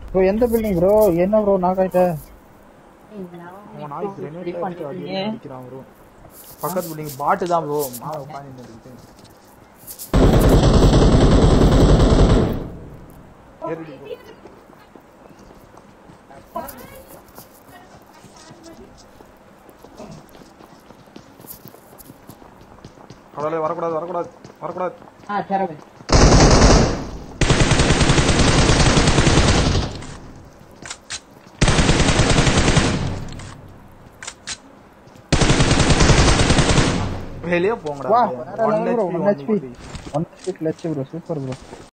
Bro எந்த building bro என்ன bro knock ஆயிட்ட அவன் நாய் கிரெனேட் அடிச்சு அடி அடி அடிக்கிறான் ப்ரோ பக்கத்து பில்டிங் பாட்டு தான் ப்ரோ மேல உட்கார்ந்து இருக்கு ஏறிடு bro. கடவுளே வரக்கூடாது வரக்கூடாது வரக்கூடாது ஆ சரவே வெளியே போங்கடா வா ஒன் வேற level bro HP one HP one HP clutch bro super bro